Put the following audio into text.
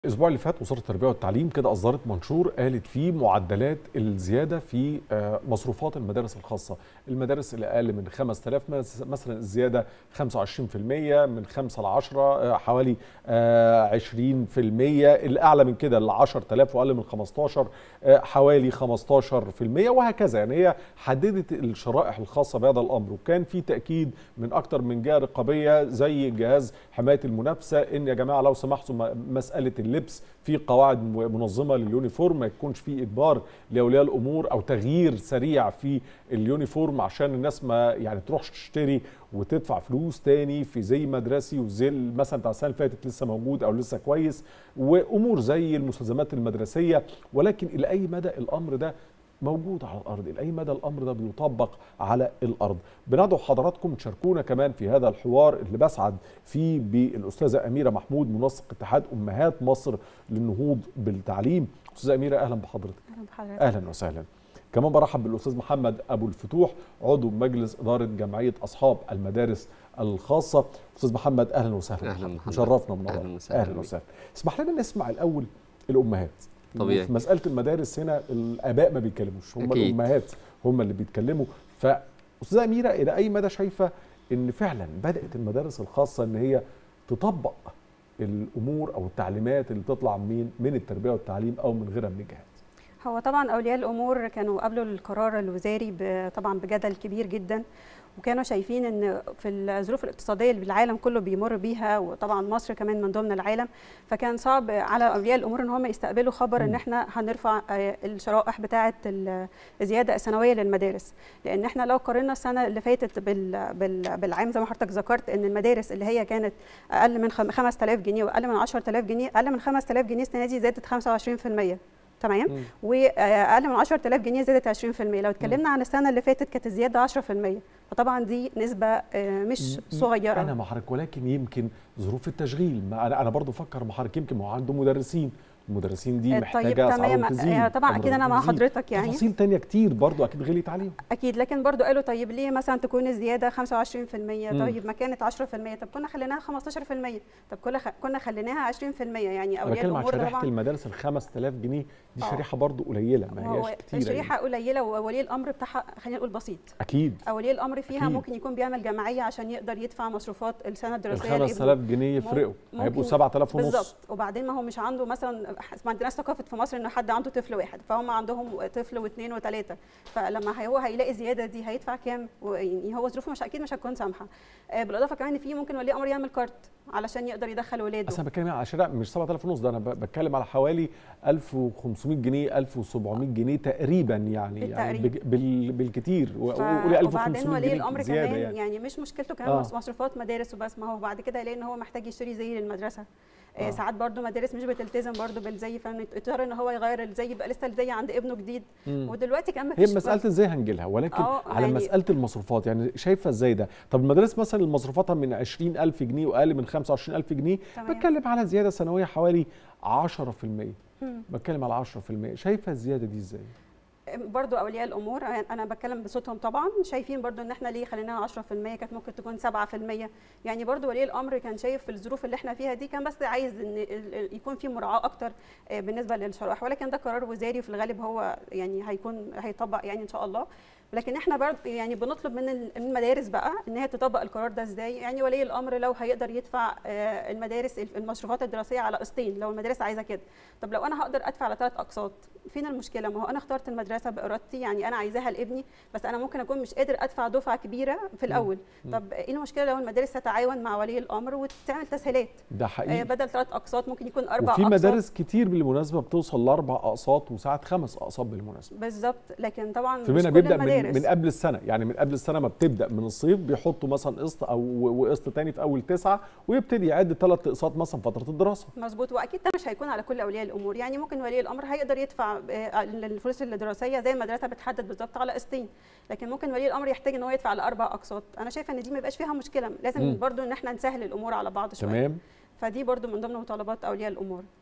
الاسبوع اللي فات وزاره التربيه والتعليم كده اصدرت منشور قالت فيه معدلات الزياده في آه، مصروفات المدارس الخاصه المدارس اللي اقل من 5000 مس- مثلا الزياده 25% من 5 ل 10 حوالي آه، 20% الاعلى من كده ل 10000 واقل من 15 آه، حوالي 15% وهكذا يعني هي حددت الشرائح الخاصه بهذا الامر وكان في تاكيد من اكتر من جهه رقابيه زي جهاز حمايه المنافسه ان يا جماعه لو سمحتوا م- مساله اللبس في قواعد م- منظمه لليونيفورم ما يكونش في اجبار لاولياء الامور او تغيير سريع في اليونيفورم عشان الناس ما يعني تروحش تشتري وتدفع فلوس تاني في زي مدرسي وزي مثلا بتاع السنه اللي فاتت لسه موجود او لسه كويس وامور زي المستلزمات المدرسيه ولكن الى اي مدى الامر ده موجود على الارض الى اي مدى الامر ده بيطبق على الارض بندعو حضراتكم تشاركونا كمان في هذا الحوار اللي بسعد فيه بالاستاذه اميره محمود منسق اتحاد امهات مصر للنهوض بالتعليم استاذه اميره اهلا بحضرتك اهلا بحضرتك اهلا وسهلا كمان برحب بالاستاذ محمد ابو الفتوح عضو مجلس اداره جمعيه اصحاب المدارس الخاصه استاذ محمد اهلا وسهلا أهلاً بحضرتك. محمد. مشرفنا من أهلاً وسهلاً اهلا بيك. وسهلا اسمح لنا نسمع الاول الامهات طبيعي. في مساله المدارس هنا الاباء ما بيتكلموش هم أكيد. الامهات هم اللي بيتكلموا فاستاذه اميره الى اي مدى شايفه ان فعلا بدات المدارس الخاصه ان هي تطبق الامور او التعليمات اللي تطلع من من التربيه والتعليم او من غيرها من الجهات هو طبعا اولياء الامور كانوا قبلوا القرار الوزاري ب- طبعا بجدل كبير جدا وكانوا شايفين ان في الظروف الاقتصاديه اللي العالم كله بيمر بيها وطبعا مصر كمان من ضمن العالم فكان صعب على اولياء الامور ان هم يستقبلوا خبر ان مم. احنا هنرفع آه، الشرائح بتاعه ال- الزياده السنويه للمدارس لان احنا لو قارنا السنه اللي فاتت بال بال بالعام زي ما حضرتك ذكرت ان المدارس اللي هي كانت اقل من خم- 5000 جنيه واقل من 10000 جنيه اقل من 5000 جنيه السنه دي زادت 25% تمام مم. واقل من 10000 جنيه زادت 20% لو اتكلمنا عن السنه اللي فاتت كانت الزياده 10% فطبعا دي نسبه آه، مش م- صغيره انا مع حضرتك ولكن يمكن ظروف التشغيل ما انا انا برضه افكر مع حضرتك يمكن ما هو عنده مدرسين المدرسين دي آه، محتاجه طيب اسعارهم تمام تزيد آه، طبعا اكيد انا مع أمرهم تزيد. حضرتك يعني تفاصيل تانية كتير برضه اكيد غليت عليهم اكيد لكن برضو قالوا طيب ليه مثلا تكون الزياده 25% مم. طيب ما كانت 10% طب كنا خليناها 15% طب كنا خ... كنا خليناها 20% يعني انا اولياء بتكلم عن الامور شريحه طبعا المدارس ال 5000 جنيه دي آه. شريحه برضه قليله ما هو هياش كتير شريحه قليله وولي الامر بتاعها خلينا نقول بسيط اكيد ولي الامر فيها أكيد. ممكن يكون بيعمل جمعيه عشان يقدر يدفع مصروفات السنه ال الدراسيه لابنه. 5000 جنيه يفرقوا ممكن- هيبقوا 7000 ونص بالظبط وبعدين ما هو مش عنده مثلا ما عندناش ثقافه في مصر ان حد عنده طفل واحد فهم عندهم طفل واثنين وثلاثه فلما هو هيلاقي الزياده دي هيدفع كام يعني هو ظروفه مش اكيد مش هتكون سامحه آه، بالاضافه كمان ان في ممكن ولي امر يعمل كارت علشان يقدر يدخل ولاده اصل انا بتكلم على شراء مش 7000 ونص ده انا ب- بتكلم على حوالي 1500 جنيه 1700 جنيه تقريبا يعني يعني بالتقريب. بج- بال- بالكتير و- ف- وقولي 1500 وبعدين ولي جنيه الامر زياده كمان يعني. يعني. مش مشكلته كمان آه. مص- مصروفات مدارس وبس ما هو بعد كده يلاقي ان هو محتاج يشتري زي للمدرسه آه. آه. ساعات برضو مدارس مش بتلتزم برضو بالزي فاضطر ان هو يغير الزي يبقى لسه الزي عند ابنه جديد مم. ودلوقتي كمان هي مفيش مساله ازاي هنجيلها ولكن آه، على يعني- مساله المصروفات يعني شايفه ازاي ده طب المدارس مثلا اللي مصروفاتها من 20000 جنيه واقل من 25000 جنيه تمام. بتكلم على زياده سنويه حوالي 10% مم. بتكلم على 10% شايفه الزياده دي ازاي برضو اولياء الامور انا بتكلم بصوتهم طبعا شايفين برضو ان احنا ليه خليناها 10% كانت ممكن تكون 7% يعني برضو ولي الامر كان شايف في الظروف اللي احنا فيها دي كان بس عايز ان ال- ال- يكون في مراعاه اكتر آه، بالنسبه للشرائح ولكن ده قرار وزاري وفي الغالب هو يعني هيكون هيطبق يعني ان شاء الله لكن احنا برضه يعني بنطلب من ال- من المدارس بقى ان هي تطبق القرار ده ازاي يعني ولي الامر لو هيقدر يدفع آه، المدارس المصروفات الدراسيه على قسطين لو المدارس عايزه كده طب لو انا هقدر ادفع على ثلاث اقساط فين المشكله ما هو انا اخترت المدرسه بارادتي يعني انا عايزاها لابني بس انا ممكن اكون مش قادر ادفع دفعه كبيره في الاول مم. طب ايه المشكله لو المدارس تتعاون مع ولي الامر وتعمل تسهيلات ده آه، حقيقي بدل ثلاث اقساط ممكن يكون اربع وفي اقساط مدارس كتير بالمناسبه بتوصل لاربع اقساط وساعات خمس اقساط بالمناسبه بالظبط لكن طبعا في مش منها كل بيبدا من, المدارس. من قبل السنه يعني من قبل السنه ما بتبدا من الصيف بيحطوا مثلا قسط او وقسط تاني في اول تسعه ويبتدي يعد ثلاث اقساط مثلا فتره الدراسه مظبوط واكيد ده مش هيكون على كل اولياء الامور يعني ممكن ولي الامر هيقدر يدفع آه، الفلوس الدراسيه زي المدرسه بتحدد بالظبط على قسطين لكن ممكن ولي الامر يحتاج ان هو يدفع على اربع اقساط انا شايفه ان دي ما يبقاش فيها مشكله لازم مم. برضو ان احنا نسهل الامور على بعض شويه تمام فدي برضو من ضمن مطالبات اولياء الامور